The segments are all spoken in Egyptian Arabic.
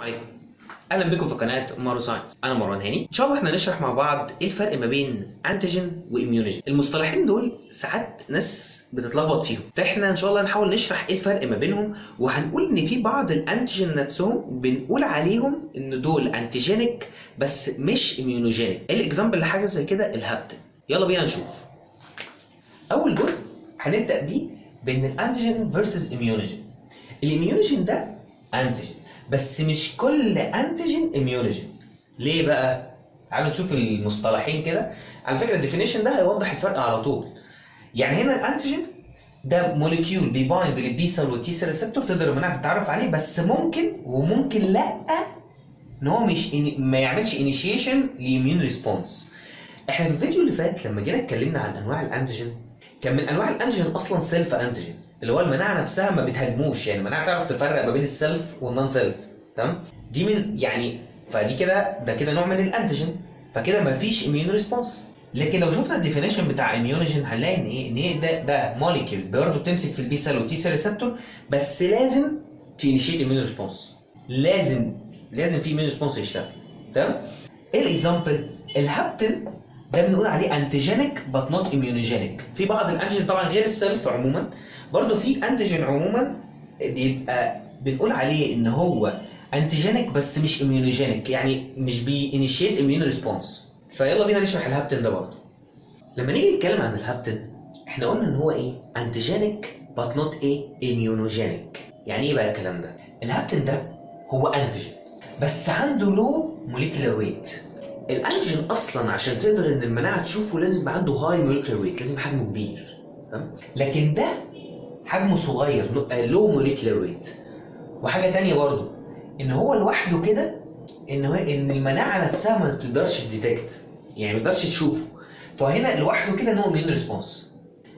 عليكم اهلا بكم في قناه مارو ساينس انا مروان هاني ان شاء الله احنا هنشرح مع بعض ايه الفرق ما بين انتيجين واميونيجين المصطلحين دول ساعات ناس بتتلخبط فيهم فاحنا ان شاء الله هنحاول نشرح ايه الفرق ما بينهم وهنقول ان في بعض الانتيجين نفسهم بنقول عليهم ان دول انتيجينيك بس مش اميونوجينيك الاكزامبل لحاجه زي كده الهابتن يلا بينا نشوف اول جزء هنبدا بيه بين الانتيجين فيرسز اميونوجين الاميونوجين ده انتيجين بس مش كل انتيجين اميونوجين ليه بقى تعالوا نشوف المصطلحين كده على فكره الديفينيشن ده هيوضح الفرق على طول يعني هنا الانتيجين ده موليكيول بيبايند للبي سيل والتي سيل ريسبتور تقدر المناعه تتعرف عليه بس ممكن وممكن لا ان هو مش ما يعملش انيشيشن لاميون ريسبونس احنا في الفيديو اللي فات لما جينا اتكلمنا عن انواع الانتيجين كان من انواع الانتيجين اصلا سيلف انتيجين اللي هو المناعه نفسها ما بتهاجموش يعني المناعه تعرف تفرق ما بين السيلف والنون سيلف تمام دي من يعني فدي كده ده كده نوع من الانتيجين فكده ما فيش اميون ريسبونس لكن لو شفنا الديفينيشن بتاع اميونوجين هنلاقي ان ايه ان ايه ده ده موليكيول برضه بتمسك في البي سيل والتي سيل ريسبتور بس لازم تينيشيت اميون ريسبونس لازم لازم في اميون ريسبونس يشتغل تمام ايه الاكزامبل الهابتن ده بنقول عليه انتيجينيك بات نوت اميونوجينيك في بعض الانتيجين طبعا غير السيلف عموما برضه في انتيجين عموما بيبقى بنقول عليه ان هو انتيجينيك بس مش اميونوجينيك يعني مش بينيشيت اميون ريسبونس فيلا بينا نشرح الهابتن ده برضه لما نيجي نتكلم عن الهابتن احنا قلنا ان هو ايه انتيجينيك بات نوت ايه اميونوجينيك يعني ايه بقى الكلام ده الهابتن ده هو انتيجين بس عنده لو موليكولار ويت الانتيجين اصلا عشان تقدر ان المناعه تشوفه لازم يبقى عنده هاي موليكولار ويت لازم حجمه كبير تمام لكن ده حجمه صغير لو موليكولار ويت وحاجه تانية برضه ان هو لوحده كده ان هو ان المناعه نفسها ما تقدرش تديتكت يعني ما تقدرش تشوفه فهنا لوحده كده ان هو مين ريسبونس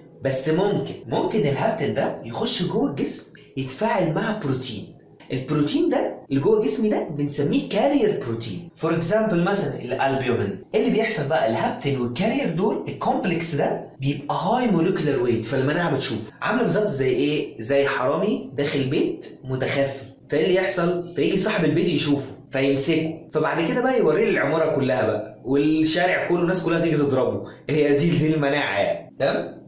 بس ممكن ممكن الهابتن ده يخش جوه الجسم يتفاعل مع بروتين البروتين ده اللي جوه جسمي ده بنسميه كارير بروتين فور اكزامبل مثلا الالبيومين ايه اللي بيحصل بقى الهابتن والكارير دول الكومبلكس ده بيبقى هاي موليكولار ويت فالمناعه بتشوفه عامله بالظبط زي ايه زي حرامي داخل بيت متخفي فايه اللي يحصل فيجي صاحب البيت يشوفه فيمسكه فبعد كده بقى يوريه العماره كلها بقى والشارع كله الناس كلها تيجي تضربه هي دي دي المناعه يعني تمام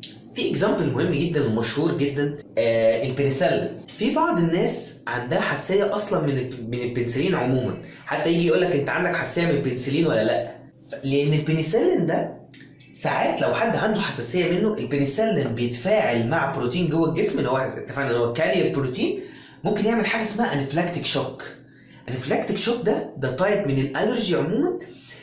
في اكزامبل مهم جدا ومشهور جدا آه البنسلين في بعض الناس عندها حساسيه اصلا من من البنسلين عموما حتى يجي يقول لك انت عندك حساسيه من البنسلين ولا لا لان البنسلين ده ساعات لو حد عنده حساسيه منه البنسلين بيتفاعل مع بروتين جوه الجسم اللي هو اتفقنا ان هو كارير بروتين ممكن يعمل حاجه اسمها انفلاكتيك شوك انفلاكتيك شوك ده ده تايب من الالرجي عموما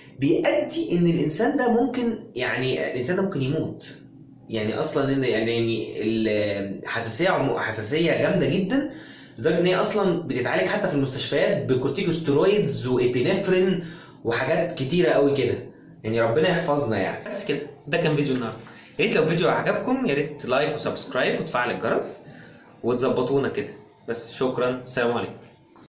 بيؤدي ان الانسان ده ممكن يعني الانسان ده ممكن يموت يعني اصلا ان يعني الحساسيه حساسيه جامده جدا لدرجه ان هي اصلا بتتعالج حتى في المستشفيات بكورتيكوستيرويدز وابينفرين وحاجات كتيره قوي كده يعني ربنا يحفظنا يعني بس كده ده كان فيديو النهارده يا ريت لو الفيديو عجبكم يا ريت لايك وسبسكرايب وتفعل الجرس وتظبطونا كده بس شكرا سلام عليكم